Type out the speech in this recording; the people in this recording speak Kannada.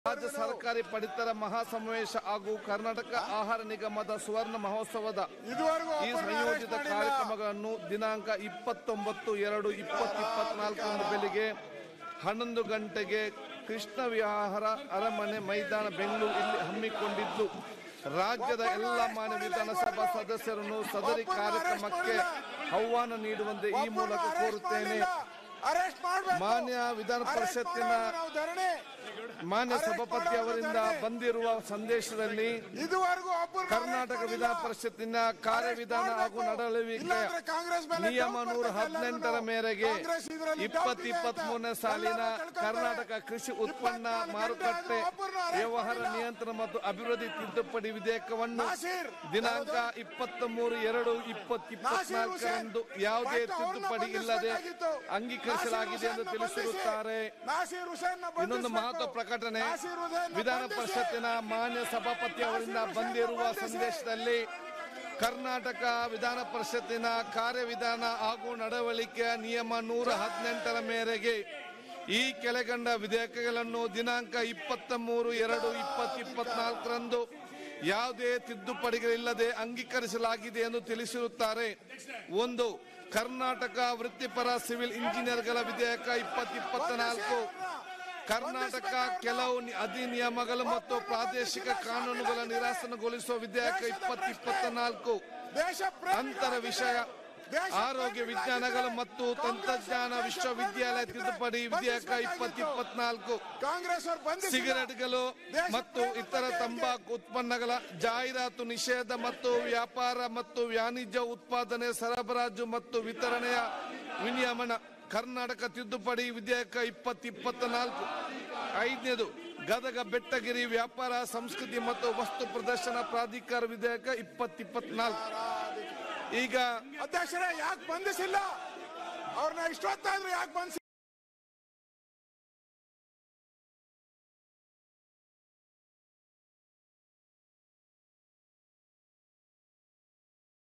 ರಾಜ್ಯ ಸರ್ಕಾರಿ ಪಡಿತರ ಮಹಾಸಮಾವೇಶ ಹಾಗೂ ಕರ್ನಾಟಕ ಆಹಾರ ನಿಗಮದ ಸುವರ್ಣ ಮಹೋತ್ಸವದ ಇದುವರೆಗೂ ಈ ಒಬ್ಬರನ್ನ ಸಂಯೋಜಿತ arrest ಮಾಡಿಲ್ಲ. ಕಾರ್ಯಕ್ರಮಗಳನ್ನು ದಿನಾಂಕ ಇಪ್ಪತ್ತೊಂಬತ್ತು ಎರಡು ಇಪ್ಪತ್ತು ಇಪ್ಪತ್ನಾಲ್ಕರಂದು ಬೆಳಿಗ್ಗೆ ಹನ್ನೊಂದು ಗಂಟೆಗೆ ಕೃಷ್ಣ ವಿಹಾರ ಅರಮನೆ ಮೈದಾನ ಬೆಂಗಳೂರು ಇಲ್ಲಿ ಹಮ್ಮಿಕೊಂಡಿದ್ದು ರಾಜ್ಯದ ಎಲ್ಲ ಮಾನ್ಯ ವಿಧಾನಸಭಾ ಸದಸ್ಯರನ್ನು ಸದರಿ ಕಾರ್ಯಕ್ರಮಕ್ಕೆ ಆಹ್ವಾನ ನೀಡುವಂತೆ ಈ ಮೂಲಕ ಕೋರುತ್ತೇನೆ ಅರೆಸ್ಟ್ ಮಾಡಬೇಕು ಮಾನ್ಯ ವಿಧಾನ ಪರಿಷತ್ತಿನ ನಾವು ಧರಣಿ ಮಾನ್ಯ ಸಭಾಪತಿ ಅವರಿಂದ ಬಂದಿರುವ ಸಂದೇಶದಲ್ಲಿ ಇದುವರೆಗೂ ಒಬ್ಬರು ಕರ್ನಾಟಕ ವಿಧಾನ ಪರಿಷತ್ತಿನ ಕಾರ್ಯವಿಧಾನ ಹಾಗೂ ನಡವಳಿಕೆ ನಿಯಮ ನೂರ ಹದಿನೆಂಟರ ಮೇರೆಗೆ ಇಪ್ಪತ್ ಇಪ್ಪತ್ತ್ ಮೂರನೇ ಸಾಲಿನ ಕರ್ನಾಟಕ ಕೃಷಿ ಉತ್ಪನ್ನ ಮಾರುಕಟ್ಟೆ ವ್ಯವಹಾರ ನಿಯಂತ್ರಣ ಮತ್ತು ಅಭಿವೃದ್ಧಿ ತಿದ್ದುಪಡಿ ವಿಧೇಯಕವನ್ನು ದಿನಾಂಕ ಇಪ್ಪತ್ತ ಮೂರು ಎರಡು ಇಪ್ಪತ್ ಇಪ್ಪತ್ನಾಲ್ಕರಂದು ಯಾವುದೇ ತಿದ್ದುಪಡಿ ಇಲ್ಲದೆ ಅಂಗೀಕರಿಸಲಾಗಿದೆ ಎಂದು ತಿಳಿಸಿರುತ್ತಾರೆ ನಾಸೀರ್ ಹುಸೇನ್ ಇನ್ನೊಂದು ಮಹತ್ವ ಪ್ರಕಟಣೆ ವಿಧಾನ ಪರಿಷತ್ತಿನ ಮಾನ್ಯ ಸಭಾಪತಿ ಅವರಿಂದ ಬಂದಿರುವ ಸಂದೇಶದಲ್ಲಿ ಕರ್ನಾಟಕ ವಿಧಾನ ಪರಿಷತ್ತಿನ ಕಾರ್ಯವಿಧಾನ ಹಾಗೂ ನಡವಳಿಕೆಯ ನಿಯಮ ನೂರ ಹದಿನೆಂಟರ ಮೇರೆಗೆ ಈ ಕೆಳಗಂಡ ವಿಧೇಯಕಗಳನ್ನು ದಿನಾಂಕ ಇಪ್ಪತ್ತ ಮೂರು ಎರಡು ಇಪ್ಪತ್ ಇಪ್ಪತ್ನಾಲ್ಕರಂದು ಯಾವುದೇ ತಿದ್ದುಪಡಿಗಳಿಲ್ಲದೆ ಅಂಗೀಕರಿಸಲಾಗಿದೆ ಎಂದು ತಿಳಿಸಿರುತ್ತಾರೆ ಒಂದು ಕರ್ನಾಟಕ ವೃತ್ತಿಪರ ಸಿವಿಲ್ ಇಂಜಿನಿಯರ್ಗಳ ವಿಧೇಯಕ ಇಪ್ಪತ್ ಇಪ್ಪತ್ತ ನಾಲ್ಕು ಕರ್ನಾಟಕ ಕೆಲವು ನಿ- ಅಧಿನಿಯಮಗಳು ಮತ್ತು ಪ್ರಾದೇಶಿಕ ಕಾನೂನುಗಳ ನಿರಾಸನಗೊಳಿಸುವ ವಿಧೇಯಕ ಇಪ್ಪತ್ ಇಪ್ಪತ್ತ ನಾಲ್ಕು ದೇಶ ಅಂತರ ವಿಷಯ ಆರೋಗ್ಯ ವಿಜ್ಞಾನಗಳು ಮತ್ತು ತಂತ್ರಜ್ಞಾನ ವಿಶ್ವವಿದ್ಯಾಲಯ ತಿದ್ದುಪಡಿ ವಿಧೇಯಕ ಇಪ್ಪತ್ ಇಪ್ಪತ್ನಾಲ್ಕು ಕಾಂಗ್ರೆಸ್ ಅವರು ಬಂದು ಸಿಗರೆಟ್ಗಳು ಮತ್ತು ಇತರ ತಂಬಾಕು ಉತ್ಪನ್ನಗಳ ಜಾಹೀರಾತು ನಿಷೇಧ ಮತ್ತು ವ್ಯಾಪಾರ ಮತ್ತು ವಾಣಿಜ್ಯ ಉತ್ಪಾದನೆ ಸರಬರಾಜು ಮತ್ತು ವಿತರಣೆಯ ವಿನಿಯಮನ ಕರ್ನಾಟಕ ತಿದ್ದುಪಡಿ ವಿಧೇಯಕ ಇಪ್ಪತ್ ಇಪ್ಪತ್ತ ನಾಲ್ಕು ಐದನೇದು ಗದಗ ಬೆಟ್ಟಗಿರಿ ವ್ಯಾಪಾರ ಸಂಸ್ಕೃತಿ ಮತ್ತು ವಸ್ತು ಪ್ರದರ್ಶನ ಪ್ರಾಧಿಕಾರ ವಿಧೇಯಕ ಇಪ್ಪತ್ ಇಪ್ಪತ್ನಾಲ್ಕು ಈಗ ಅಧ್ಯಕ್ಷರೇ ಯಾಕೆ ಬಂಧಿಸಿಲ್ಲ ಅವ್ರನ್ನ ಇಷ್ಟೊತ್ತಾದ್ರು ಯಾಕೆ ಬಂಧಿಸಿಲ್ಲ